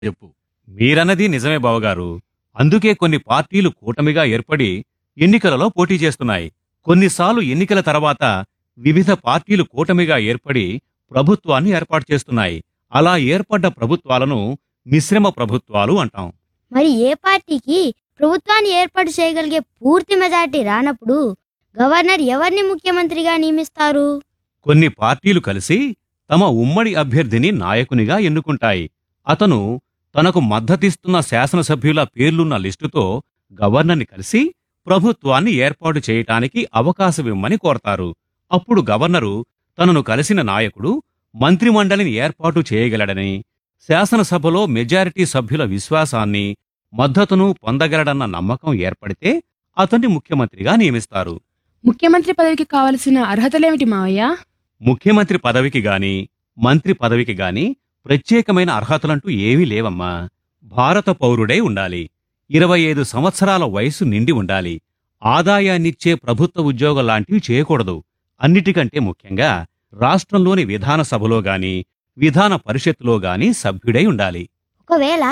చెప్పు మీరన్నది నిజమే బావగారు అందుకే కొన్ని పార్టీలు కూటమిగా ఏర్పడి ఎన్నికలలో పోటీ చేస్తున్నాయి కొన్నిసార్లు ఎన్నికల తర్వాత వివిధ పార్టీలు కూటమిగా ఏర్పడి ప్రభుత్వాన్ని ఏర్పాటు చేస్తున్నాయి అలా ఏర్పడ్డ ప్రభుత్వాలను మిశ్రమ ప్రభుత్వాలు అంటాం మరి ఏ పార్టీకి ప్రభుత్వాన్ని ఏర్పాటు చేయగలిగే పూర్తి మెజార్టీ రానప్పుడు గవర్నర్ ఎవరిని ముఖ్యమంత్రిగా నియమిస్తారు కొన్ని పార్టీలు కలిసి తమ ఉమ్మడి అభ్యర్థిని నాయకునిగా ఎన్నుకుంటాయి అతను తనకు మద్దతిస్తున్న శాసనసభ్యుల పేర్లున్న లిస్టుతో గవర్నర్ని కలిసి ప్రభుత్వాన్ని ఏర్పాటు చేయటానికి అవకాశమిమ్మని కోరతారు అప్పుడు గవర్నరు తనను కలిసిన నాయకుడు మంత్రిమండలిని ఏర్పాటు చేయగలడని శాసనసభలో మెజారిటీ సభ్యుల విశ్వాసాన్ని మద్దతును పొందగలడన్న నమ్మకం ఏర్పడితే అతన్ని ముఖ్యమంత్రిగా నియమిస్తారు ముఖ్యమంత్రి పదవికి కావలసిన అర్హతలేమిటి మావయ్య ముఖ్యమంత్రి పదవికి గాని మంత్రి పదవికి గాని ప్రత్యేకమైన అర్హతలంటూ ఏమీ లేవమ్మా భారత పౌరుడై ఉండాలి ఇరవై ఐదు సంవత్సరాల వయసు నిండి ఉండాలి ఆదాయాన్నిచ్చే ప్రభుత్వ ఉద్యోగం లాంటివి చేయకూడదు అన్నిటికంటే ముఖ్యంగా రాష్ట్రంలోని విధాన సభలో గాని విధాన పరిషత్తులో గాని సభ్యుడై ఉండాలి ఒకవేళ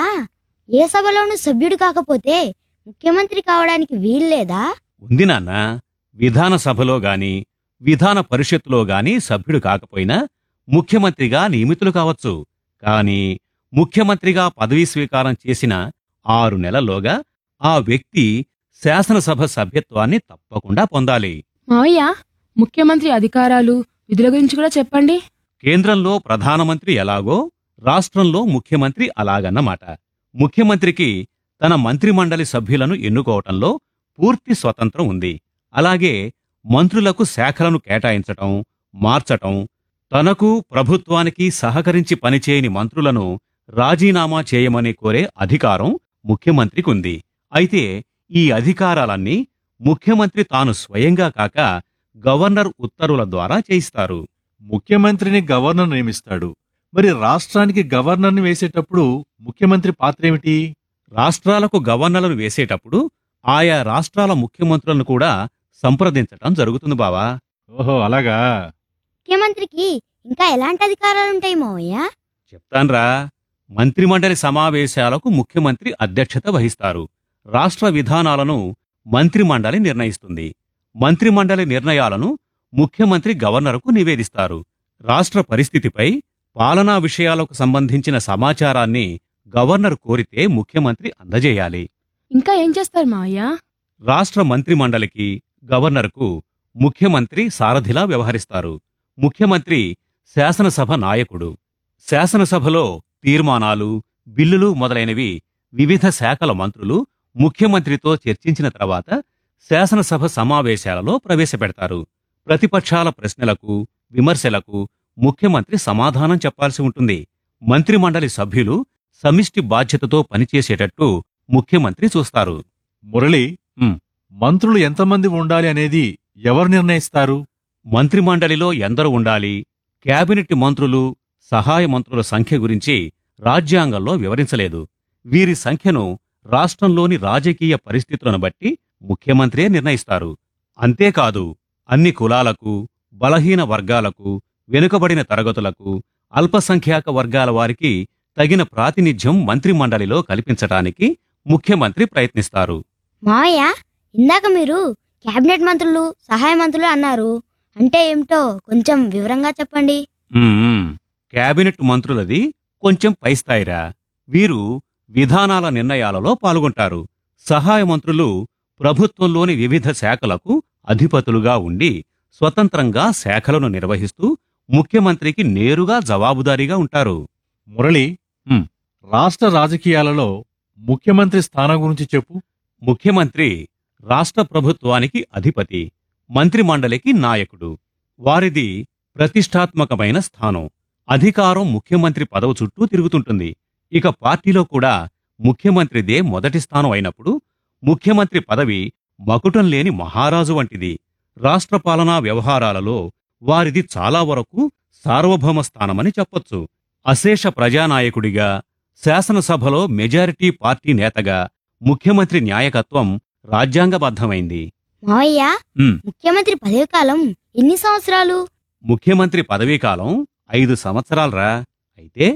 ఏ సభలోనూ సభ్యుడు కాకపోతే ముఖ్యమంత్రి కావడానికి వీల్లేదా ఉంది నాన్న విధాన సభలో గాని విధాన పరిషత్తులో గాని సభ్యుడు కాకపోయినా ముఖ్యమంత్రిగా నియమితులు కావచ్చు కాని ముఖ్యమంత్రిగా పదవీ స్వీకారం చేసిన ఆరు నెలల్లోగా ఆ వ్యక్తి శాసనసభ సభ్యత్వాన్ని తప్పకుండా పొందాలి మావయ్య ముఖ్యమంత్రి అధికారాలు విధుల గురించి కూడా చెప్పండి కేంద్రంలో ప్రధానమంత్రి ఎలాగో రాష్ట్రంలో ముఖ్యమంత్రి అలాగన్నమాట ముఖ్యమంత్రికి తన మంత్రిమండలి సభ్యులను ఎన్నుకోవటంలో పూర్తి స్వతంత్రం ఉంది అలాగే మంత్రులకు శాఖలను కేటాయించటం మార్చటం తనకు ప్రభుత్వానికి సహకరించి పనిచేయని మంత్రులను రాజీనామా చేయమని కోరే అధికారం ముఖ్యమంత్రికి ఉంది అయితే ఈ అధికారాలన్నీ ముఖ్యమంత్రి తాను స్వయంగా కాక గవర్నర్ ఉత్తర్వుల ద్వారా చేయిస్తారు ముఖ్యమంత్రిని గవర్నర్ నియమిస్తాడు మరి రాష్ట్రానికి గవర్నర్ని వేసేటప్పుడు ముఖ్యమంత్రి పాత్ర ఏమిటి రాష్ట్రాలకు గవర్నర్లను వేసేటప్పుడు ఆయా రాష్ట్రాల ముఖ్యమంత్రులను కూడా సంప్రదించటం జరుగుతుంది బావా ఓహో అలాగా ముఖ్యమంత్రికి ఇంకా ఎలాంటి అధికారాలుంటాయి మావయ్య చెప్తాన్రా మంత్రిమండలి సమావేశాలకు ముఖ్యమంత్రి అధ్యక్షత వహిస్తారు రాష్ట్ర విధానాలను మంత్రిమండలి నిర్ణయిస్తుంది మంత్రిమండలి నిర్ణయాలను ముఖ్యమంత్రి గవర్నర్కు నివేదిస్తారు రాష్ట్ర పరిస్థితిపై పాలనా విషయాలకు సంబంధించిన సమాచారాన్ని గవర్నర్ కోరితే ముఖ్యమంత్రి అందజేయాలి ఇంకా ఏం చేస్తారు మావయ్య రాష్ట్ర మంత్రిమండలికి గవర్నర్కు ముఖ్యమంత్రి సారథిలా వ్యవహరిస్తారు ముఖ్యమంత్రి శాసనసభ నాయకుడు శాసనసభలో తీర్మానాలు బిల్లులు మొదలైనవి వివిధ శాఖల మంత్రులు ముఖ్యమంత్రితో చర్చించిన తర్వాత శాసనసభ సమావేశాలలో ప్రవేశపెడతారు ప్రతిపక్షాల ప్రశ్నలకు విమర్శలకు ముఖ్యమంత్రి సమాధానం చెప్పాల్సి ఉంటుంది మంత్రిమండలి సభ్యులు సమిష్టి బాధ్యతతో పనిచేసేటట్టు ముఖ్యమంత్రి చూస్తారు మురళి ఉమ్. మంత్రులు ఎంతమంది ఉండాలి అనేది ఎవరు నిర్ణయిస్తారు మంత్రిమండలిలో ఎందరు ఉండాలి కేబినెట్ మంత్రులు సహాయ మంత్రుల సంఖ్య గురించి రాజ్యాంగంలో వివరించలేదు వీరి సంఖ్యను రాష్ట్రంలోని రాజకీయ పరిస్థితులను బట్టి ముఖ్యమంత్రే నిర్ణయిస్తారు అంతేకాదు అన్ని కులాలకు బలహీన వర్గాలకు వెనుకబడిన తరగతులకు అల్పసంఖ్యాక వర్గాల వారికి తగిన ప్రాతినిధ్యం మంత్రిమండలిలో కల్పించటానికి ముఖ్యమంత్రి ప్రయత్నిస్తారు మావయ్య ఇందాక మీరు కేబినెట్ మంత్రులు సహాయ మంత్రులు అన్నారు అంటే ఏమిటో కొంచెం వివరంగా చెప్పండి మ్మ్. కేబినెట్ మంత్రులది కొంచెం పైస్థాయిరా వీరు విధానాల నిర్ణయాలలో పాల్గొంటారు సహాయ మంత్రులు ప్రభుత్వంలోని వివిధ శాఖలకు అధిపతులుగా ఉండి స్వతంత్రంగా శాఖలను నిర్వహిస్తూ ముఖ్యమంత్రికి నేరుగా జవాబుదారీగా ఉంటారు మురళి ఉమ్. రాష్ట్ర రాజకీయాలలో ముఖ్యమంత్రి స్థానం గురించి చెప్పు ముఖ్యమంత్రి రాష్ట్ర ప్రభుత్వానికి అధిపతి మంత్రిమండలికి నాయకుడు వారిది ప్రతిష్టాత్మకమైన స్థానం అధికారం ముఖ్యమంత్రి పదవి చుట్టూ తిరుగుతుంటుంది ఇక పార్టీలో కూడా ముఖ్యమంత్రిదే మొదటి స్థానం అయినప్పుడు ముఖ్యమంత్రి పదవి మకుటం లేని మహారాజు వంటిది రాష్ట్ర పాలనా వ్యవహారాలలో వారిది చాలా వరకు సార్వభౌమ స్థానమని చెప్పొచ్చు అశేష ప్రజానాయకుడిగా శాసనసభలో మెజారిటీ పార్టీ నేతగా ముఖ్యమంత్రి న్యాయకత్వం రాజ్యాంగబద్ధమైంది మావయ్య ఉమ్, ముఖ్యమంత్రి పదవి కాలం ఎన్ని సంవత్సరాలు ముఖ్యమంత్రి పదవీకాలం ఐదు సంవత్సరాలరా అయితే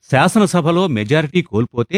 శాసనసభలో మెజారిటీ కోల్పోతే